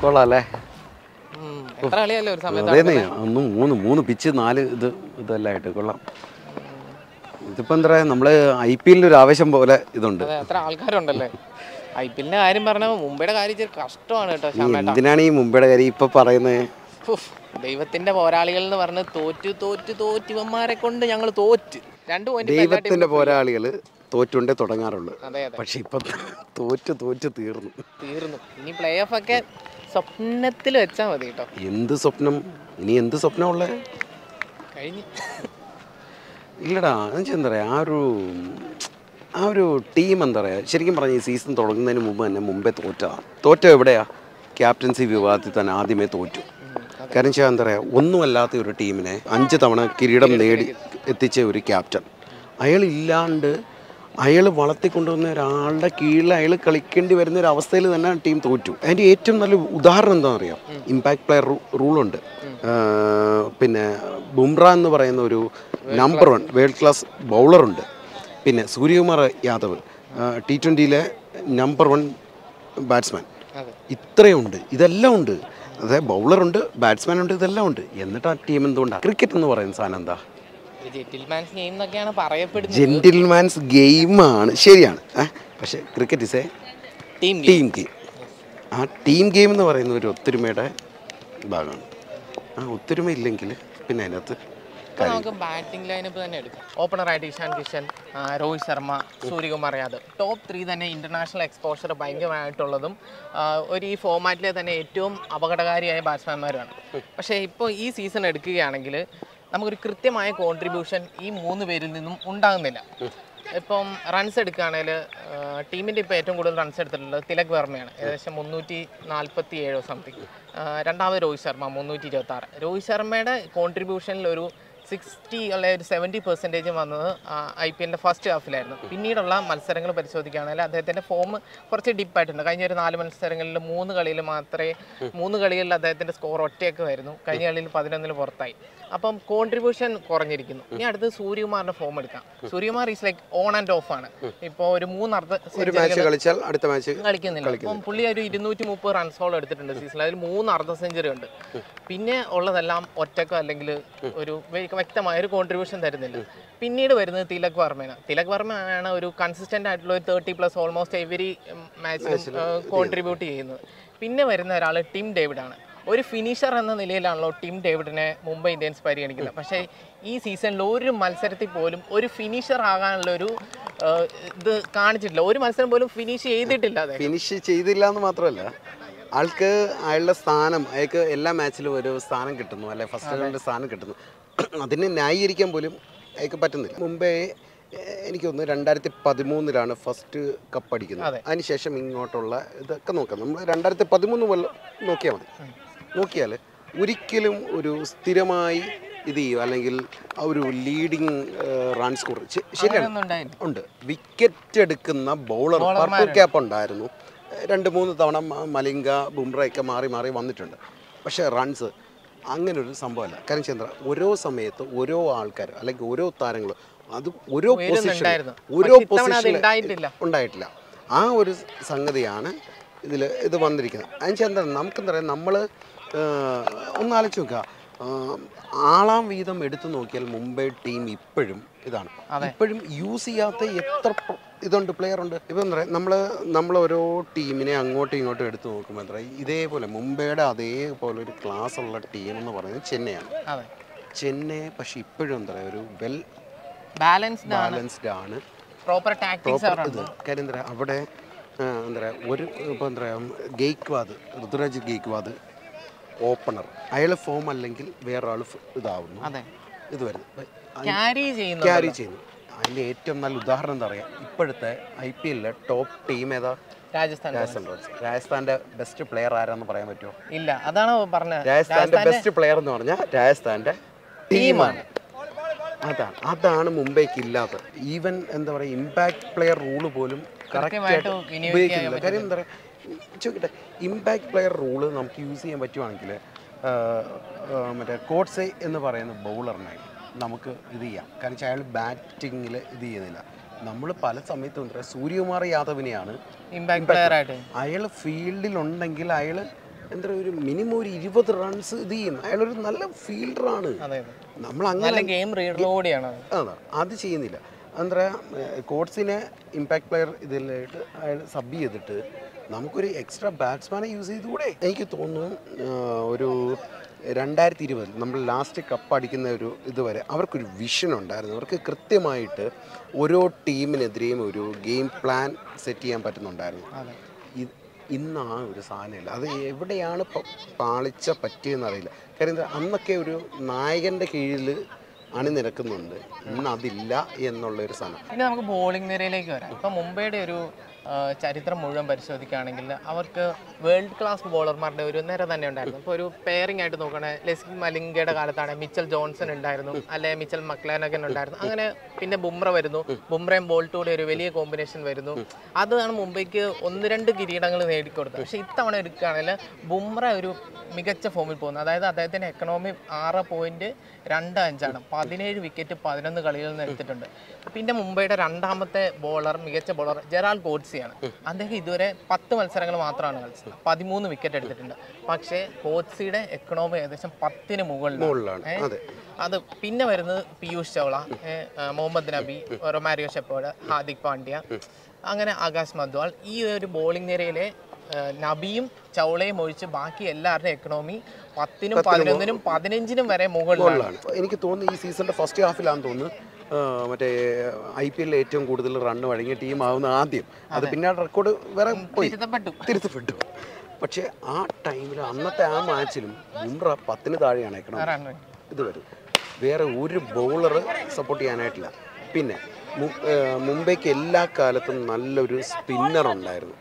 കൊള്ളാല്ലേ ഉം. എത്ര കളിയല്ലേ ഒരു സമയത്ത് അതേന്നേ ഒന്ന് മൂന്ന് മൂന്ന് പിച്ച് നാല് ഇത് ഇതെല്ലാം ആയിട്ട് കൊള്ളാം ഇതിപ്പോ എന്താ പറയാ നമ്മള് ഐ പി എല്ലിൽ ഒരു ആവേശം പോലെ ഇതുണ്ട് അതെ അത്ര ആൾക്കാരുണ്ടല്ലേ ഐ പി എല്ലിന്റെ കാര്യം പറഞ്ഞാൽ മുംബൈയുടെ കാര്യം ഇച്ചിരി കഷ്ടമാണ് കേട്ടോ ഈ ശ്യാമേട്ട എന്തിനാണ് ഈ മുംബൈയുടെ കാര്യം ഇപ്പൊ പറയുന്നത് ഉഫ്, ദൈവത്തിന്റെ പോരാളികൾ എന്ന് പറഞ്ഞ് തോറ്റു തോറ്റു തോറ്റുവന്മാരെ കൊണ്ട് ഞങ്ങൾ തോറ്റ് രണ്ട് പോയിന്റ് ദൈവത്തിന്റെ പോരാളികള് തോറ്റുണ്ടേ തുടങ്ങാറുള്ളൂ അതെ അതെ പക്ഷെ ഇപ്പൊ തോറ്റ് തോറ്റ് തീർന്നു തീർന്നു ഇനി പ്ലേ ഓഫ് ഒക്കെ സ്വപ്നത്തിൽ വെച്ചാൽ മതി കേട്ടോ എന്ത് സ്വപ്നം ഇനി എന്ത് സ്വപ്നമുള്ളേ കഴിഞ്ഞ് ഇല്ലടാ എന്നുവെച്ചാൽ എന്താ പറയുക ആ ഒരു ആ ഒരു ടീം എന്താ പറയുക ശരിക്കും പറഞ്ഞ ഈ സീസൺ തുടങ്ങുന്നതിന് മുമ്പ് തന്നെ മുമ്പേ തോറ്റതാണ് തോറ്റ എവിടെയാ ക്യാപ്റ്റൻസി വിവാദത്തിൽ തന്നെ ആദ്യമേ തോറ്റു കാരണം വെച്ചാൽ എന്താ പറയുക ഒന്നുമല്ലാത്ത ഒരു ടീമിനെ അഞ്ച് തവണ കിരീടം നേടി എത്തിച്ച ഒരു ക്യാപ്റ്റൻ അയാൾ ഇല്ലാണ്ട് അയാൾ വളർത്തിക്കൊണ്ടുവന്ന ഒരാളുടെ കീഴിൽ അയാൾ കളിക്കേണ്ടി വരുന്ന ഒരു അവസ്ഥയിൽ തന്നെ ടീം തോറ്റു അതിൻ്റെ ഏറ്റവും നല്ല ഉദാഹരണം എന്താണെന്ന് അറിയാം ഇമ്പാക്ട് പ്ലെയർ റൂളുണ്ട് പിന്നെ ബുംറ എന്ന് പറയുന്ന ഒരു നമ്പർ വൺ വേൾഡ് ക്ലാസ് ബൗളറുണ്ട് പിന്നെ സൂര്യകുമാർ യാദവ് ടി ട്വൻ്റിയിലെ നമ്പർ വൺ ബാറ്റ്സ്മാൻ അതെ ഇത്രയുണ്ട് ഇതെല്ലാം ഉണ്ട് അതായത് ബൗളറുണ്ട് ബാറ്റ്സ്മാൻ ഉണ്ട് ഇതെല്ലാം ഉണ്ട് എന്നിട്ട് ആ ടീം എന്തുകൊണ്ടാണ് ക്രിക്കറ്റ് എന്ന് പറയുന്ന സാധനം എന്താ ജെറ്റിൽമാൻസ് ഗെയിം എന്നൊക്കെയാണ് പറയപ്പെടുന്നത് ജെന്റിൽമാൻസ് ഗെയിമാണ് ശരിയാണ് ഏ? പക്ഷേ cricket is a team team game ആ ടീം ഗെയിം എന്ന് പറയുന്ന ഒരു ഒത്തൊരുമയുടെ ഭാഗമാണ് ആ ഒത്തൊരുമ ഇല്ലെങ്കിൽ പിന്നെ അതിനകത്ത് ഇപ്പൊ നമുക്ക് ബാറ്റിംഗ് ലൈനപ്പ് തന്നെ എടുക്കാം ഓപ്പണറായിട്ട് ഇഷാൻ കിഷൻ ആ, രോഹിത് ശർമ്മ സൂര്യകുമാർ യാദവ് ടോപ്പ് ത്രീ തന്നെ ഇന്റർനാഷണൽ എക്സ്പോഷർ ഭയങ്കരമായിട്ടുള്ളതും ആ, ഒരു ഈ ഫോമാറ്റിലെ തന്നെ ഏറ്റവും അപകടകാരിയായ ബാറ്റ്സ്മാൻമാരാണ് പക്ഷേ ഇപ്പോൾ ഈ സീസൺ എടുക്കുകയാണെങ്കിൽ നമുക്കൊരു കൃത്യമായ കോൺട്രിബ്യൂഷൻ ഈ മൂന്ന് പേരിൽ നിന്നും ഉണ്ടാകുന്നില്ല ഇപ്പം റൺസ് എടുക്കുകയാണെങ്കിൽ ടീമിൻ്റെ ഇപ്പോൾ ഏറ്റവും കൂടുതൽ റൺസ് എടുത്തിട്ടുള്ളത് തിലക് വർമ്മയാണ് ഏകദേശം മുന്നൂറ്റി നാൽപ്പത്തി ഏഴോ സംതിങ് രണ്ടാമത് രോഹിത് ശർമ്മ മുന്നൂറ്റി ഇരുപത്തി ആറ് രോഹിത് ശർമ്മയുടെ കോൺട്രിബ്യൂഷനിൽ ഒരു സിക്സ്റ്റി അല്ലെ ഒരു സെവൻറ്റി പെർസെൻറ്റേജ് വന്നത് ഐ പി എല്ലിൻ്റെ ഫസ്റ്റ് ഹാഫിലായിരുന്നു പിന്നീടുള്ള മത്സരങ്ങൾ പരിശോധിക്കുകയാണെങ്കിൽ അദ്ദേഹത്തിൻ്റെ ഫോം കുറച്ച് ഡിപ്പായിട്ടുണ്ട് കഴിഞ്ഞ ഒരു നാല് മത്സരങ്ങളിൽ മൂന്ന് കളിയിൽ മാത്രമേ മൂന്ന് കളികളിൽ അദ്ദേഹത്തിൻ്റെ സ്കോർ ഒറ്റയൊക്കെ വരുന്നു കഴിഞ്ഞ കളിയിൽ പതിനൊന്നിൽ പുറത്തായി അപ്പം കോൺട്രിബ്യൂഷൻ കുറഞ്ഞിരിക്കുന്നു ഇനി അടുത്ത് സൂര്യകുമാറിന്റെ ഫോം എടുക്കാം Suryakumar is like on and off ആണ് ഇപ്പോൾ ഒരു മൂന്ന് അർദ്ധ ഒരു മാച്ച് കളിച്ചാൽ അടുത്ത മാച്ച് കളിക്കുന്നില്ല അപ്പം പുള്ളി ഒരു ഇരുന്നൂറ്റി മുപ്പത് റൺസോളം എടുത്തിട്ടുണ്ട് സീസണിൽ അതിൽ മൂന്ന് അർദ്ധ സെഞ്ചുറി ഉണ്ട് പിന്നെ ഉള്ളതെല്ലാം ഒറ്റക്കോ അല്ലെങ്കിൽ ഒരു വ്യ- വ്യക്തമായ ഒരു കോൺട്രിബ്യൂഷൻ തരുന്നില്ല പിന്നീട് വരുന്നത് തിലക് വർമ്മയാണ് തിലക് വർമ്മയാണ് ഒരു കൺസിസ്റ്റന്റ് ആയിട്ടുള്ള ഒരു തേർട്ടി പ്ലസ് ഓൾമോസ്റ്റ് എവരി മാച്ചിലും കോൺട്രിബ്യൂട്ട് ചെയ്യുന്നത് പിന്നെ വരുന്ന ഒരാൾ ടിം ഡേവിഡ് ആണ് ഒരു ഫിനിഷർ എന്ന നിലയിലാണല്ലോ ടിം ഡേവിഡിനെ മുംബൈ ഇന്ത്യൻസ് പരിഗണിക്കുന്നത് പക്ഷേ ഈ സീസണിൽ ഒരു മത്സരത്തിൽ പോലും ഒരു ഫിനിഷർ ആകാനുള്ള ഒരു ഏഹ്, ഇത് കാണിച്ചിട്ടില്ല ഒരു മത്സരം പോലും ഫിനിഷ് ചെയ്തിട്ടില്ല അദ്ദേഹം ഫിനിഷ് ചെയ്തില്ല എന്ന് മാത്രമല്ല ആൾക്ക് അയാളുടെ സ്ഥാനം അയാൾക്ക് എല്ലാ മാച്ചിലും ഒരു സ്ഥാനം കിട്ടുന്നു അല്ലെ ഫസ്റ്റ് റൗണ്ടിൽ സ്ഥാനം കിട്ടുന്നു അതിനെ ന്യായീകരിക്കാൻ പോലും അയാൾക്ക് പറ്റുന്നില്ല മുമ്പേ ഏഹ്, എനിക്ക് തോന്നുന്നു രണ്ടായിരത്തി പതിമൂന്നിലാണ് ഫസ്റ്റ് കപ്പ് അടിക്കുന്നത് അതെ. അതിനുശേഷം ഇങ്ങോട്ടുള്ള ഇതൊക്കെ നോക്കാം നമ്മൾ രണ്ടായിരത്തി പതിമൂന്ന് കൊല്ലം നോക്കിയാൽ മതി നോക്കിയാൽ ഒരിക്കലും ഒരു സ്ഥിരമായി ഇത് ചെയ്യും അല്ലെങ്കിൽ ആ ഒരു ലീഡിങ് റൺ സ്കോർ ശരിയാണ് അങ്ങനെയൊന്നും ഉണ്ടായില്ല ഉണ്ട് വിക്കറ്റ് എടുക്കുന്ന ബൗളർ പർപ്പിൾ ക്യാപ്പ് ഉണ്ടായിരുന്നു രണ്ട് മൂന്ന് തവണ മ- മലിംഗ ബുംറയൊക്കെ മാറി മാറി വന്നിട്ടുണ്ട് പക്ഷേ റൺസ് അങ്ങനെ ഒരു സംഭവമല്ല കാരണം ചന്ദ്ര ഓരോ സമയത്ത് ഓരോ ആൾക്കാർ അല്ലെങ്കിൽ ഓരോ താരങ്ങളും അത് ഓരോ പൊസിഷൻ ഉയരുന്നുണ്ടായിരുന്നു. ഓരോ പക്ഷേ ഇത്തവണ അത് പൊസിഷനിൽ ഉണ്ടായിട്ടില്ല. ഉണ്ടായിട്ടില്ല ആ ഒരു സംഗതിയാണ് ഇതിൽ ഇത് വന്നിരിക്കുന്നത് അതിന് എന്താ നമുക്കെന്താ പറയുക നമ്മൾ ഒന്ന് ആലോചിച്ച് നോക്കുക ആ, ആളാം വീതം എടുത്തു നോക്കിയാൽ മുംബൈ ടീം ഇപ്പോഴും ഇതാണ് ഇപ്പോഴും യൂസ് ചെയ്യാത്ത എത്ര പ്ര- ഇതുണ്ട് പ്ലെയർ ഉണ്ട് ഇപ്പം എന്താ പറയുക നമ്മൾ നമ്മൾ ഓരോ ടീമിനെ അങ്ങോട്ടും ഇങ്ങോട്ടും എടുത്തു നോക്കുമ്പോൾ എന്താ പറയുക ഇതേപോലെ മുംബൈയുടെ അതേപോലെ ഒരു ക്ലാസ് ഉള്ള ടീം എന്ന് പറയുന്നത് ചെന്നൈയാണ് അതെ ചെന്നൈ പക്ഷെ ഇപ്പോഴും എന്താ പറയുക ഒരു വെൽ ബാലൻസ്ഡ് ആണ് ബാലൻസ്ഡ് ആണ് പ്രോപ്പർ ടാക്ടിക്സ് പ്രോപ്പർ ഇത് കാര്യം എന്താ പറയുക അവിടെ ആ, എന്താ പറയുക ഒരു ഇപ്പോൾ എന്താ പറയുക ഗെയ്ക്വാദ് ഋതുരാജ് ഗെയ്ക്വാദ് ഓപ്പണർ അയാളെ ഫോം അല്ലെങ്കിൽ വേറൊരാൾ ഇതാവുന്നു അതെ ഇത് വരുന്നു ക്യാരി ചെയ്യുന്നു ക്യാരി ചെയ്യുന്നു അതിൻ്റെ ഏറ്റവും നല്ല ഉദാഹരണം എന്താ പറയുക ഇപ്പോഴത്തെ ഐ പി എല്ലിലെ ടോപ്പ് ടീം ഏതാ രാജസ്ഥാൻ രാജസ്ഥാൻ റോയൽസ് രാജസ്ഥാൻ്റെ ബെസ്റ്റ് പ്ലെയർ ആരാന്ന് പറയാൻ പറ്റുമോ ഇല്ല അതാണ് പറഞ്ഞത് രാജസ്ഥാൻ്റെ ബെസ്റ്റ് പ്ലെയർ എന്ന് പറഞ്ഞാൽ രാജസ്ഥാൻ്റെ ടീമാണ് അതാണ് അതാണ് മുംബൈക്ക് ഇല്ലാത്തത് ഈവൻ എന്താ പറയുക ഇമ്പാക്ട് പ്ലെയർ റൂള് പോലും കറക്റ്റായിട്ട് വിനിയോഗിക്കാൻ ഉപയോഗിക്കുന്നില്ല കാര്യം എന്താ പറയുക ചോദിക്കട്ടെ ഇമ്പാക്ട് പ്ലെയർ റൂള് നമുക്ക് യൂസ് ചെയ്യാൻ പറ്റുവാണെങ്കിൽ മറ്റേ കോട്സെ എന്ന് പറയുന്ന ബൗളറിനായി നമുക്ക് ഇത് ചെയ്യാം കാരണം വെച്ചാൽ അയാൾ ബാറ്റിങ്ങിൽ ഇത് ചെയ്യുന്നില്ല നമ്മൾ പല സമയത്തും എന്താ പറയുക സൂര്യകുമാർ യാദവിനെയാണ് ഇമ്പാക്ട് പ്ലെയർ ആയിട്ട് അയാൾ ഫീൽഡിലുണ്ടെങ്കിൽ അയാൾ എന്താ പറയുക ഒരു മിനിമം ഒരു ഇരുപത് റൺസ് ഇത് ചെയ്യും അയാളൊരു നല്ല ഫീൽഡറാണ് അതെ അതെ നമ്മൾ അങ്ങനെ നല്ല ഗെയിം റീഡർ കൂടിയാണ് അത്. അതാ അത് ചെയ്യുന്നില്ല എന്താ പറയുക കോട്സിനെ ഇമ്പാക്ട് പ്ലെയർ ഇതിലായിട്ട് അയാൾ സബ് ചെയ്തിട്ട് നമുക്കൊരു എക്സ്ട്രാ ബാറ്റ്സ്മാനെ യൂസ് ചെയ്തുകൂടെ എനിക്ക് തോന്നുന്നു ആ, ഒരു രണ്ടായിരത്തി ഇരുപതിൽ നമ്മൾ ലാസ്റ്റ് കപ്പ് അടിക്കുന്ന ഒരു ഇതുവരെ അവർക്കൊരു വിഷൻ ഉണ്ടായിരുന്നു അവർക്ക് കൃത്യമായിട്ട് ഓരോ ടീമിനെതിരെയും ഒരു ഗെയിം പ്ലാൻ സെറ്റ് ചെയ്യാൻ പറ്റുന്നുണ്ടായിരുന്നു അതെ ഇത് ഇന്ന് ആ ഒരു സാധനമില്ല അത് എവിടെയാണ് പ- പാളിച്ച പറ്റിയെന്ന് അറിയില്ല കാര്യം എന്താ അന്നൊക്കെ ഒരു നായകൻ്റെ കീഴിൽ അണിനിരക്കുന്നുണ്ട് ഇന്ന് അതില്ല എന്നുള്ള ഒരു സാധനം പിന്നെ നമുക്ക് ബോളിംഗ് നിരയിലേക്ക് വരാം ഇപ്പം മുംബൈയുടെ ഒരു ആ, ചരിത്രം മുഴുവൻ പരിശോധിക്കുകയാണെങ്കിൽ അവർക്ക് വേൾഡ് ക്ലാസ് ബോളർമാരുടെ ഒരു നിര തന്നെ ഉണ്ടായിരുന്നു ഇപ്പോൾ ഒരു പെയറിംഗ് ആയിട്ട് നോക്കുകയാണെങ്കിൽ ലെസ്ലി മലിംഗയുടെ കാലത്താണ് മിച്ചൽ ജോൺസൺ ഉണ്ടായിരുന്നു അല്ലെ മിച്ചൽ മക്ലാനഗൻ ഉണ്ടായിരുന്നു അങ്ങനെ പിന്നെ ബുംറ വരുന്നു ബുംറയും ബോൾട്ടൂടെ ഒരു വലിയ കോമ്പിനേഷൻ വരുന്നു അതാണ് മുംബൈക്ക് ഒന്ന് രണ്ട് കിരീടങ്ങൾ നേടിക്കൊടുത്തത് പക്ഷേ ഇത്തവണ എടുക്കുകയാണെങ്കിൽ ബുംറ ഒരു മികച്ച ഫോമിൽ പോകുന്നു അതായത് അദ്ദേഹത്തിന്റെ എക്കണോമി ആറ് പോയിന്റ് രണ്ട് അഞ്ചാണ് പതിനേഴ് വിക്കറ്റ് പതിനൊന്ന് കളികളിൽ നിന്ന് എടുത്തിട്ടുണ്ട് പിന്നെ മുംബൈയുടെ രണ്ടാമത്തെ ബോളർ മികച്ച ബോളർ ജെറാൾ കോട്സിയാണ് അദ്ദേഹം ഇതുവരെ പത്ത് മത്സരങ്ങൾ മാത്രമാണ് കളിച്ചത് പതിമൂന്ന് വിക്കറ്റ് എടുത്തിട്ടുണ്ട് പക്ഷേ കോട്സിയുടെ എക്കണോമി ഏകദേശം പത്തിന് മുകളിലാണ് മുകളിലാണ് അതെ അത് പിന്നെ വരുന്നത് പീയൂഷ് ചൗള ഏ, ആ, മുഹമ്മദ് നബി റൊമാരിയോ ഷെപ്പേർഡ് ഹാർദിക് പാണ്ഡ്യ അങ്ങനെ ആകാശ് മദ്വാൾ ഈ ഒരു ബോളിംഗ് നിരയിലെ ഏ, നബിയും ചൗളയും ഒഴിച്ച് ബാക്കി എല്ലാവരുടെയും എക്കണോമി പത്തിനും പതിനൊന്നിനും പതിനഞ്ചിനും വരെ മുകളിലാണ് മുകളിലാണ് എനിക്ക് തോന്നുന്നു ഈ സീസണിൻ്റെ ഫസ്റ്റ് ഹാഫിലാണെന്ന് തോന്നുന്നു ആ, മറ്റേ ഐ പി എല്ലിൽ ഏറ്റവും കൂടുതൽ റണ്ണ് വഴങ്ങിയ ടീം ആവുന്ന ആദ്യം അത് പിന്നെ റെക്കോർഡ് വേറെ പോയി തിരുത്തപ്പെട്ടു തിരുത്തപ്പെട്ടു പക്ഷേ ആ ടൈമിൽ അന്നത്തെ ആ മാച്ചിലും ബുംറ പത്തിന് താഴെയാണ് എക്കണോമി റൺ ഇത് വരും വേറെ ഒരു ബൗളർ സപ്പോർട്ട് ചെയ്യാനായിട്ടില്ല പിന്നെ മു- ഏർ മുംബൈക്ക് എല്ലാ കാലത്തും നല്ലൊരു സ്പിന്നർ ഉണ്ടായിരുന്നു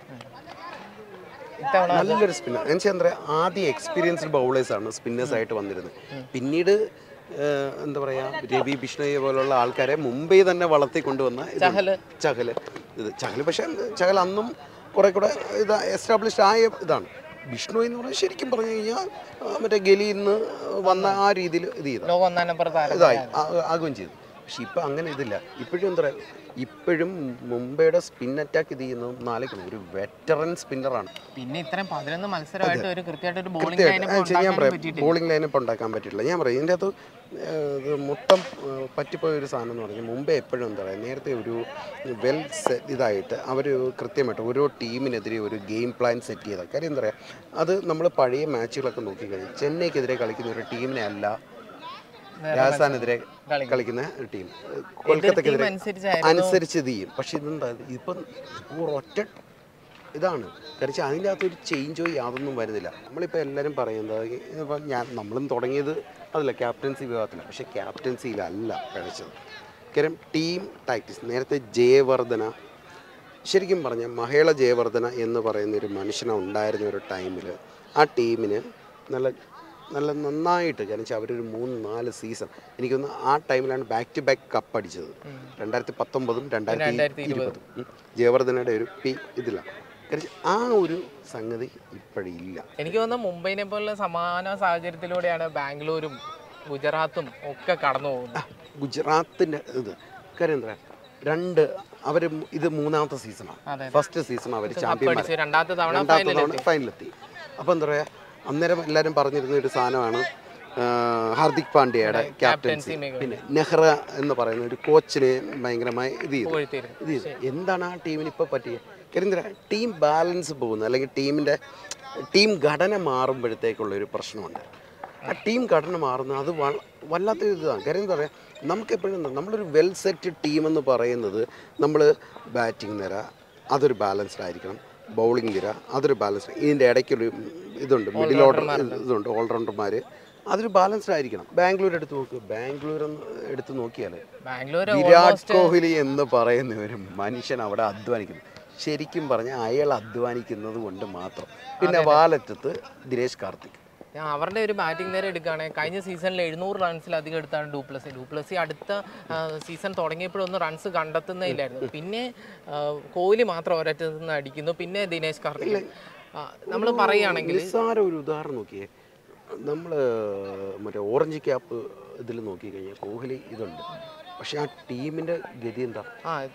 ഇത്തവണ നല്ലൊരു സ്പിന്നർ എന്നുവെച്ചാൽ എന്താ പറയുക ആദ്യം എക്സ്പീരിയൻസ്ഡ് ബൗളേഴ്സാണ് സ്പിന്നേഴ്സ് ആയിട്ട് വന്നിരുന്നത് പിന്നീട് ഏർ, എന്താ പറയുക രവി ബിഷ്ണോയെ പോലുള്ള ആൾക്കാരെ മുംബൈ തന്നെ വളർത്തി കൊണ്ടുവന്ന ഇത് ചഹല് ചഹല് ഇത് ചഹല് പക്ഷേ ചഹൽ അന്നും കുറെ കൂടെ ഇത് എസ്റ്റാബ്ലിഷ്ഡ് ആയ ഇതാണ് വിഷ്ണു എന്ന് പറഞ്ഞാൽ ശരിക്കും പറഞ്ഞു കഴിഞ്ഞാൽ ആ, മറ്റേ ഗലിയിൽ നിന്ന് വന്ന ആ രീതിയിൽ ഇത് ചെയ്ത ലോക ഒന്നാം നമ്പർ താരം ഇതായി ആ- ആകുകയും ചെയ്തു പക്ഷെ ഇപ്പം അങ്ങനെ ഇതില്ല ഇപ്പോഴും എന്താ പറയുക ഇപ്പോഴും മുംബൈയുടെ സ്പിൻ അറ്റാക്ക് ഇത് ചെയ്യുന്നത് നാലേക്കാണ് ഒരു വെറ്ററൻ സ്പിന്നറാണ് പിന്നെ ഇത്രയും പതിനൊന്ന് മത്സരമായിട്ട് ഒരു കൃത്യമായിട്ട് ഒരു ബോളിംഗ് കൃത്യമായിട്ട് ലൈനപ്പ് ആ, ചെയ്യാൻ ഉണ്ടാക്കാൻ പറയാം പറ്റിയിട്ടില്ല ബോളിംഗ് ലൈനപ്പ് ഉണ്ടാക്കാൻ പറ്റില്ല ഞാൻ പറയാം ഇതിൻ്റെ അകത്ത് ഏഹ്, ഇത് മൊത്തം ഏഹ്, പറ്റിപ്പോയ ഒരു സാധനം എന്ന് പറഞ്ഞാൽ മുമ്പേ എപ്പോഴും എന്താ പറയുക നേരത്തെ ഒരു വെൽ ഇതായിട്ട് അവർ കൃത്യമായിട്ട് ഓരോ ടീമിനെതിരെ ഒരു ഗെയിം പ്ലാൻ സെറ്റ് ചെയ്ത കാര്യം എന്താ പറയുക അത് നമ്മൾ പഴയ മാച്ചുകളൊക്കെ നോക്കിക്കഴിഞ്ഞാൽ ചെന്നൈക്കെതിരെ കളിക്കുന്ന ഒരു ടീമിനെ അല്ല രാജസ്ഥാനെതിരെ കളിക്കുന്ന ഒരു ടീം കൊൽക്കത്തക്കെതിരെ അനുസരിച്ചായിരുന്നു അനുസരിച്ച് ഇത് ചെയ്യും പക്ഷെ ഇതെന്താ ഇപ്പം ഒറ്റ ഇതാണ് കാരണം അതിൻ്റെ അകത്ത് ഒരു ചേഞ്ചോ യാതൊന്നും വരുന്നില്ല നമ്മളിപ്പോൾ എല്ലാവരും പറയുന്നത് ഇപ്പം ഞാൻ നമ്മളും തുടങ്ങിയത് അതല്ല ക്യാപ്റ്റൻസി വിഭാഗത്തിലാണ് പക്ഷേ ക്യാപ്റ്റൻസിയിലല്ല കഴിച്ചത് കാര്യം ടീം ടാക്ടിക്സ് നേരത്തെ ജയവർദ്ധന ശരിക്കും പറഞ്ഞാൽ മഹേള ജയവർദ്ധന എന്ന് പറയുന്ന ഒരു മനുഷ്യനെ ഉണ്ടായിരുന്ന ഒരു ടൈമിൽ ആ ടീമിന് നല്ല നല്ല നന്നായിട്ട് കാരണം വെച്ചാൽ അവരൊരു മൂന്ന് നാല് സീസൺ എനിക്കൊന്ന് ആ ടൈമിലാണ് ബാക്ക് ടു ബാക്ക് കപ്പ് അടിച്ചത് രണ്ടായിരത്തി പത്തൊമ്പതും രണ്ടായിരത്തി ഇരുപതും ഉം. ജയവർദ്ധനയുടെ ഒരു പി ഇതില്ല കാരണം ആ ഒരു സംഗതി ഇപ്പോഴില്ല എനിക്ക് തോന്നുന്നു മുംബൈനെ പോലുള്ള സമാന സാഹചര്യത്തിലൂടെയാണ് ബാംഗ്ലൂരും ഗുജറാത്തും ഒക്കെ കടന്നു പോകുന്നത് ഗുജറാത്തിൻ്റെ ഇത് കാര്യം എന്താ രണ്ട് അവർ ഇത് മൂന്നാമത്തെ സീസണാണ് അതെ. ഫസ്റ്റ് സീസൺ അവർ ചാമ്പ്യന്മാർ പഠിച്ച് രണ്ടാമത്തെ തവണ രണ്ടാമത്തെ തവണ ഫൈനലെത്തി അപ്പോൾ എന്താ പറയുക അന്നേരം എല്ലാവരും പറഞ്ഞിരുന്ന ഒരു സാധനമാണ് ആ, ഹാർദിക് പാണ്ഡ്യയുടെ ക്യാപ്റ്റൻസി മികവ്. പിന്നെ നെഹ്റ എന്ന് പറയുന്ന ഒരു കോച്ചിനെ ഭയങ്കരമായി ഇത് ചെയ്തു പുകഴ്ത്തിയിരുന്നു ഇത് ചെയ്തു. എന്താണ് ആ ടീമിന് ഇപ്പോൾ പറ്റിയത് കാര്യം എന്താ ടീം ബാലൻസ് പോകുന്നത് അല്ലെങ്കിൽ ടീമിൻ്റെ ടീം ഘടന മാറുമ്പോഴത്തേക്കുള്ള ഒരു പ്രശ്നമുണ്ട് ആ ടീം ഘടന മാറുന്നത് അത് വ- വല്ലാത്തൊരു ഇതാണ് കാര്യം എന്താ പറയുക നമുക്കെപ്പോഴും എന്താ നമ്മളൊരു വെൽ സെറ്റ് ടീം എന്ന് പറയുന്നത് നമ്മൾ ബാറ്റിംഗ് നിര അതൊരു ബാലൻസ്ഡ് ആയിരിക്കണം ബൗളിംഗ് നിര അതൊരു ബാലൻസ്ഡ് ഇതിൻ്റെ ഇടയ്ക്കൊരു ഇതുണ്ട് മിഡിൽ ഓർഡർ ഇതുണ്ട് ഓൾറൗണ്ടർമാർ അതൊരു ബാലൻസ്ഡ് ആയിരിക്കണം ബാംഗ്ലൂർ എടുത്ത് നോക്ക് ബാംഗ്ലൂർ എന്ന് എടുത്ത് നോക്കിയാൽ ബാംഗ്ലൂർ വിരാട് കോഹ്ലി എന്ന് പറയുന്ന ഒരു മനുഷ്യൻ അവിടെ അധ്വാനിക്കുന്നു ശരിക്കും പറഞ്ഞാൽ അയാൾ അധ്വാനിക്കുന്നത് കൊണ്ട് മാത്രം പിന്നെ വാലറ്റത്ത് ദിനേശ് കാർത്തിക് ഞാൻ അവരുടെ ഒരു ബാറ്റിംഗ് നേരെ എടുക്കുകയാണെങ്കിൽ കഴിഞ്ഞ സീസണിൽ എഴുന്നൂറ് റൺസിലധികം എടുത്താണ് ഡൂപ്ലസി ഡൂപ്ലസി അടുത്ത സീസൺ തുടങ്ങിയപ്പോഴൊന്നും റൺസ് കണ്ടെത്തുന്നില്ലായിരുന്നു പിന്നെ ആ, കോഹ്ലി മാത്രം ഒരറ്റത്ത് നിന്ന് അടിക്കുന്നു പിന്നെ ദിനേശ് കാർത്തിക് നമ്മൾ പറയുകയാണെങ്കിൽ നിസ്സാര ഒരു ഉദാഹരണം നോക്കിയേ നമ്മൾ മറ്റേ ഓറഞ്ച് ക്യാപ്പ് ഇതിൽ നോക്കിക്കഴിഞ്ഞാൽ കോഹ്ലി ഇതുണ്ട് പക്ഷെ ആ ടീമിൻ്റെ ഗതി എന്താ ആ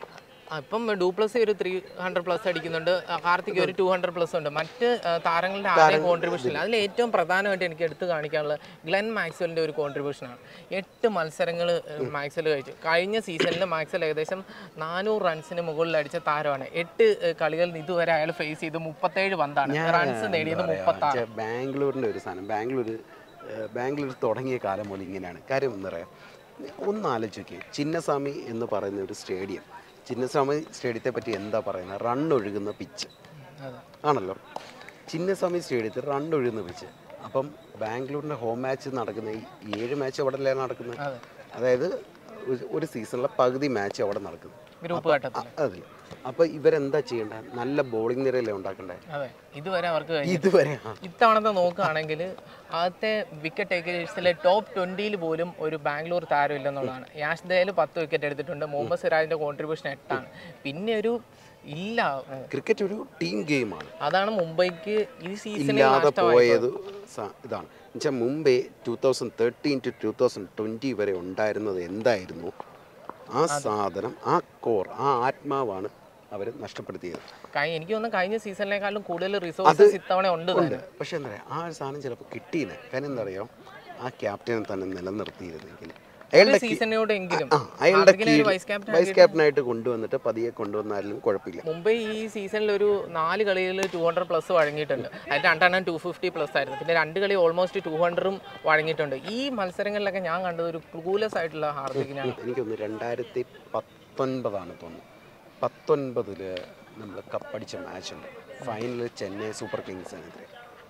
ആ, ഇപ്പം ഡൂപ്ലസ് ഒരു ത്രീ ഹൺഡ്രഡ് പ്ലസ് അടിക്കുന്നുണ്ട് ആ, കാർത്തിക് ഒരു ടു ഹൺഡ്രഡ് പ്ലസ് ഉണ്ട് മറ്റ് ആ, താരങ്ങളുടെ ആരെയും കോൺട്രിബ്യൂഷൻ ഇല്ല അതിൽ ഏറ്റവും പ്രധാനമായിട്ട് എനിക്ക് എടുത്തു കാണിക്കാനുള്ളത് ഗ്ലെൻ മാക്സ്വലിന്റെ ഒരു കോൺട്രിബ്യൂഷനാണ് എട്ട് മത്സരങ്ങൾ മാക്സ്വൽ കഴിച്ചു കഴിഞ്ഞ സീസണിൽ മാക്സ്വൽ ഏകദേശം നാനൂറ് റൺസിന് മുകളിൽ അടിച്ച താരമാണ് എട്ട് ഏ, കളികളിൽ ഇതുവരെ അയാൾ ഫേസ് ചെയ്ത് മുപ്പത്തേഴ് പന്താണ് റൺസ് നേടിയത് മുപ്പത്തി ഛെ, ബാംഗ്ലൂരിൻ്റെ ഒരു സാധനം ബാംഗ്ലൂർ ഏഹ്, ബാംഗ്ലൂർ തുടങ്ങിയ കാലം മുതൽ ഇങ്ങനെയാണ് കാര്യം എന്താ പറയുക ഒന്ന് ആലോചിക്കുക ചിന്നസ്വാമി എന്ന് പറയുന്ന ഒരു സ്റ്റേഡിയം ചിന്നസ്വാമി സ്റ്റേഡിയത്തെ പറ്റി എന്താ പറയുന്നത് റൺ ഒഴുകുന്ന പിച്ച് അതെ ആണല്ലോ ചിന്നസ്വാമി സ്റ്റേഡിയത്തിൽ റൺ ഒഴുകുന്ന പിച്ച് അപ്പം ബാംഗ്ലൂരിൻ്റെ ഹോം മാച്ച് നടക്കുന്ന ഈ ഏഴ് മാച്ച് അവിടെ അല്ലേ നടക്കുന്നത് അതെ അതായത് ഒരു- ഒരു സീസണിലെ പകുതി മാച്ച് അവിടെ നടക്കുന്നത് ഗ്രൂപ്പ് ഘട്ടത്തിൽ അതിൽ അപ്പോൾ ഇവരെന്താ ചെയ്യേണ്ടത് നല്ല ബോളിംഗ് നിരയല്ലേ ഉണ്ടാക്കണ്ടേ അതെ ഇതുവരെ അവർക്ക് കഴിഞ്ഞു ഇതുവരെ ആ ഇത്തവണത്തെ നോക്കുകയാണെങ്കിൽ ആദ്യത്തെ വിക്കറ്റ് ടേക്കേഴ്സിലെ ടോപ്പ് ട്വന്റിയിൽ പോലും ഒരു ബാംഗ്ലൂർ താരം ഇല്ലെന്നുള്ളതാണ് യാഷ് ദയൽ പത്ത് വിക്കറ്റ് എടുത്തിട്ടുണ്ട് മുഹമ്മദ് സിറാജിന്റെ കോൺട്രിബ്യൂഷൻ എട്ടാണ് പിന്നെ ഒരു ഇല്ല ക്രിക്കറ്റ് ഒരു ടീം ഗെയിമാണ് അതാണ് മുംബൈക്ക് ഈ സീസണിൽ ഇല്ലാതെ നഷ്ടമായത് പോയത് സ- ഇതാണ് എന്നുവെച്ചാൽ Mumbai two thousand thirteen to two thousand twenty വരെ ഉണ്ടായിരുന്നത് എന്തായിരുന്നു ആ സാധനം ആ കോർ ആ ആത്മാവാണ് അവർ നഷ്ടപ്പെടുത്തിയത് കഴി- എനിക്ക് തോന്നുന്നു കഴിഞ്ഞ സീസണിനേക്കാളും കൂടുതൽ റിസോഴ്സസ് ഇത്തവണ ഉണ്ട് ഉണ്ട് തന്നെ പക്ഷെ എന്താ പറയുക ആ ഒരു സാധനം ചിലപ്പോൾ കിട്ടിയില്ല കാര്യം എന്താ പറയുക ആ ക്യാപ്റ്റനെ തന്നെ നിലനിർത്തിയിരുന്നെങ്കിൽ അയാളുടെ കീ- സീസണിനോട് എങ്കിലും ആ അയാളുടെ ഹാർദിക്കിനെ ഒരു കീഴിൽ വൈസ് ക്യാപ്റ്റൻ വൈസ് ക്യാപ്റ്റനായിട്ട് കൊണ്ടുവന്നിട്ട് പതിയെ കൊണ്ടുവന്നാലും കുഴപ്പമില്ല മുംബൈ ഈ സീസണിൽ ഒരു നാല് കളിയിൽ ടു ഹൺഡ്രഡ് പ്ലസ് വഴങ്ങിയിട്ടുണ്ട് അതിൽ രണ്ടെണ്ണം ടു ഫിഫ്റ്റി പ്ലസ് ആയിരുന്നു പിന്നെ രണ്ട് കളി ഓൾമോസ്റ്റ് ടു ഹൺഡ്രഡും വഴങ്ങിയിട്ടുണ്ട് ഈ മത്സരങ്ങളിലൊക്കെ ഞാൻ കണ്ടത് ഒരു ക്ലൂലെസ് ആയിട്ടുള്ള ഹാർദിക്കിനാണ് എനിക്കൊന്ന് രണ്ടായിരത്തി പത്തൊൻപതാണ് തോന്നുന്നു പത്തൊൻപതിൽ നമ്മൾ കപ്പടിച്ച മാച്ചുണ്ട് ഫൈനലിൽ ചെന്നൈ സൂപ്പർ കിങ്സിനെതിരെ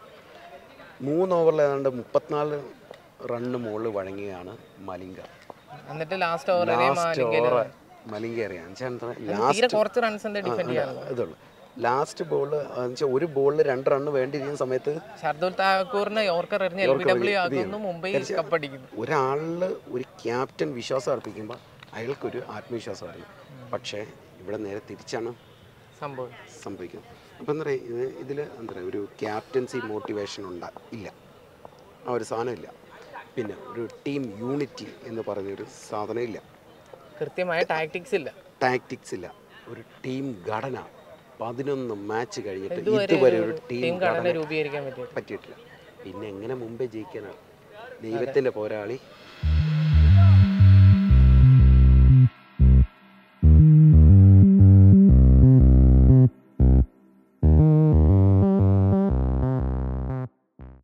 മൂന്ന് ഓവറിൽ ഏതാണ്ട് മുപ്പത്തിനാല് റണ്ണ് മുകളിൽ വഴങ്ങിയാണ് മലിംഗ എന്നിട്ട് last over last over Malinga അറിയാം തീരെ ലാസ്റ്റ് കുറച്ച് റൺസ് എന്താ ഡിഫെൻഡ് ചെയ്യാനുള്ളത് ഇതുള്ളൂ ലാസ്റ്റ് ബോൾ വെച്ചാൽ ഒരു ബോളിൽ രണ്ട് റണ്ണ് വേണ്ടിയിരിക്കുന്ന സമയത്ത് ഷർദുൽ താക്കൂറിനെ യോർക്കർ എറിഞ്ഞ് എൽ ബി ഡബ്ല്യു ആക്കുന്നു മുംബൈ കപ്പടിക്കുന്നു ഒരാളിൽ ഒരു ക്യാപ്റ്റൻ വിശ്വാസം അർപ്പിക്കുമ്പോൾ അയാൾക്കൊരു ആത്മവിശ്വാസമായിരുന്നു പക്ഷേ ഇവിടെ നേരെ തിരിച്ചാണ് സംഭവം സംഭവിക്കുന്നത് അപ്പം എന്താ പറയുക ഇത് ഇതിൽ എന്താ പറയുക ഒരു ക്യാപ്റ്റൻസി മോട്ടിവേഷൻ ഉണ്ടാ ഇല്ല ആ ഒരു സാധനം ഇല്ല പിന്നെ ഒരു ടീം യൂണിറ്റി എന്ന് പറയുന്നൊരു സാധനം ഇല്ല കൃത്യമായ ടാക്ടിക്സ് ഇല്ല ടാക്ടിക്സ് ഇല്ല ഒരു ടീം ഘടന പതിനൊന്ന് മാച്ച് കഴിഞ്ഞിട്ട് ഇതുവരെ ഇതുവരെ ഒരു ടീം ടീം ഘടന ഘടന രൂപീകരിക്കാൻ പറ്റും പറ്റിയിട്ടില്ല പിന്നെ എങ്ങനെ മുമ്പേ ജയിക്കാനാണ് ദൈവത്തിൻ്റെ പോരാളി